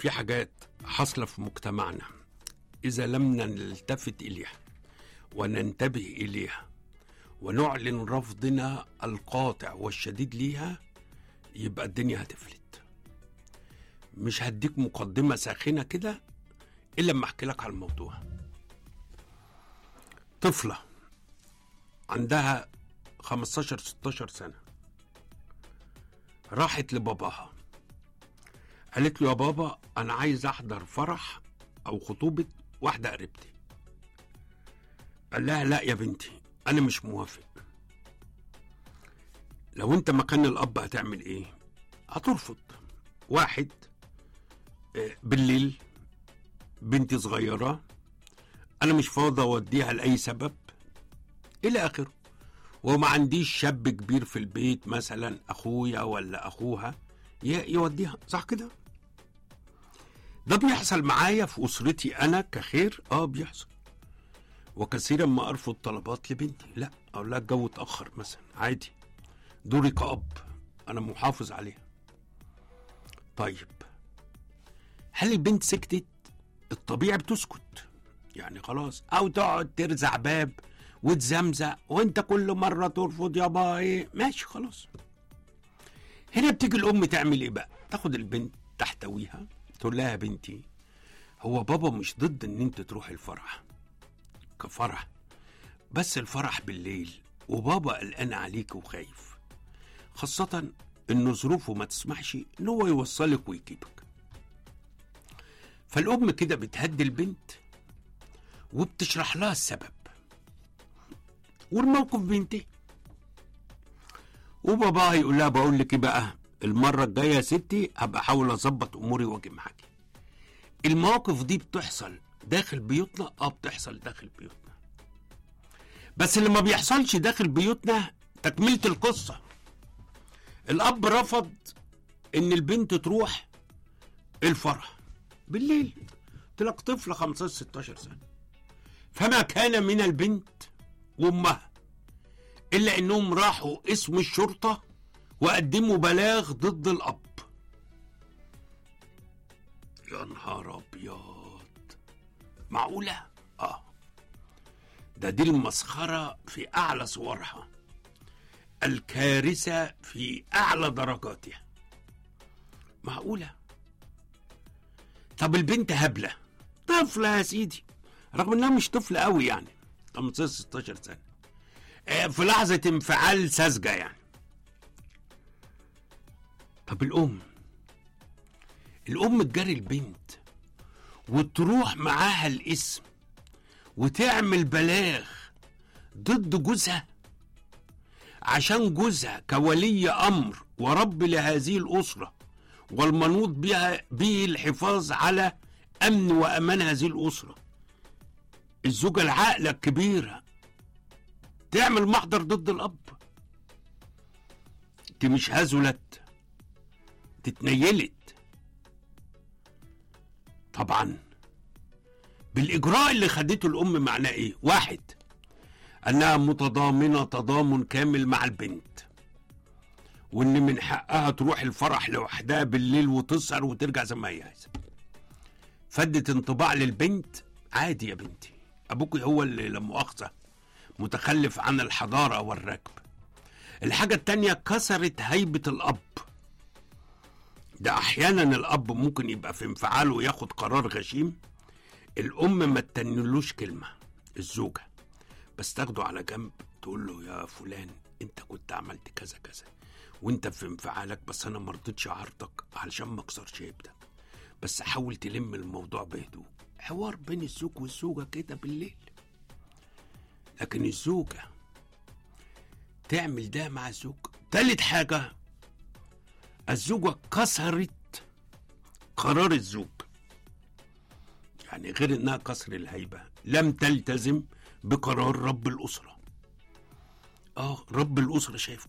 في حاجات حاصلة في مجتمعنا إذا لم نلتفت إليها وننتبه إليها ونعلن رفضنا القاطع والشديد ليها يبقى الدنيا هتفلت مش هديك مقدمة ساخنة كده إلا لما أحكي لك على الموضوع طفلة عندها 15 16 سنة راحت لباباها قالت له يا بابا أنا عايز أحضر فرح أو خطوبة واحدة قريبتي قال لها لا يا بنتي أنا مش موافق لو أنت مكان الأب هتعمل إيه؟ هترفض واحد آه، بالليل بنتي صغيرة أنا مش فاضي أوديها لأي سبب إلى آخره وما عنديش شاب كبير في البيت مثلا أخويا ولا أخوها ي- يوديها صح كده؟ ده بيحصل معايا في أسرتي أنا كخير آه بيحصل وكثيرا ما أرفض طلبات لبنتي لا أقول لها الجو اتأخر مثلا عادي دوري كأب أنا محافظ عليها طيب هل البنت سكتت الطبيعي بتسكت يعني خلاص او تقعد ترزع باب وتزمزق وانت كل مره ترفض يابا ايه ماشي خلاص هنا بتيجي الام تعمل ايه بقى تاخد البنت تحتويها تقول لها يا بنتي هو بابا مش ضد ان انت تروح الفرح كفرح بس الفرح بالليل وبابا قلقان عليك وخايف خاصة إن ظروفه ما تسمحش إن هو يوصلك ويجيبك. فالأم كده بتهدي البنت وبتشرح لها السبب. والموقف بينتهي. وباباها يقول لها بقول لك إيه بقى المرة الجاية يا ستي هبقى أحاول أظبط أموري وأجي معاكي. المواقف دي بتحصل داخل بيوتنا اه بتحصل داخل بيوتنا. بس اللي ما بيحصلش داخل بيوتنا تكملة القصة. الاب رفض ان البنت تروح الفرح بالليل قلت لك طفله 15 16 سنه فما كان من البنت وامها الا انهم راحوا اسم الشرطه وقدموا بلاغ ضد الاب يا نهار ابيض معقوله اه ده دي المسخره في اعلى صورها الكارثة في أعلى درجاتها معقولة طب البنت هبلة طفلة يا سيدي رغم انها مش طفلة قوي يعني 15 16 سنة آه، في لحظة انفعال ساذجة يعني طب الأم الأم تجاري البنت وتروح معاها الاسم وتعمل بلاغ ضد جوزها عشان جوزها كولي امر ورب لهذه الاسره والمنوط بها به الحفاظ على امن وامان هذه الاسره الزوجه العاقله الكبيره تعمل محضر ضد الاب دي مش هزلت دي اتنيلت طبعا بالاجراء اللي خدته الام معناه ايه واحد انها متضامنه تضامن كامل مع البنت وان من حقها تروح الفرح لوحدها بالليل وتسهر وترجع زي ما هي عايزه فدت انطباع للبنت عادي يا بنتي ابوك هو اللي لا مؤاخذه متخلف عن الحضاره والركب الحاجه التانيه كسرت هيبه الاب ده احيانا الاب ممكن يبقى في انفعاله وياخد قرار غشيم الام ما تتنلوش كلمه الزوجه بس تاخده على جنب تقول له يا فلان انت كنت عملت كذا كذا وانت في انفعالك بس انا ما رضيتش اعارضك علشان ما اكسرش هيبتك بس حاول تلم الموضوع بهدوء حوار بين الزوج والزوجه كده بالليل لكن الزوجه تعمل ده مع الزوج تالت حاجه الزوجه كسرت قرار الزوج يعني غير انها كسر الهيبه لم تلتزم بقرار رب الاسره اه رب الاسره شايف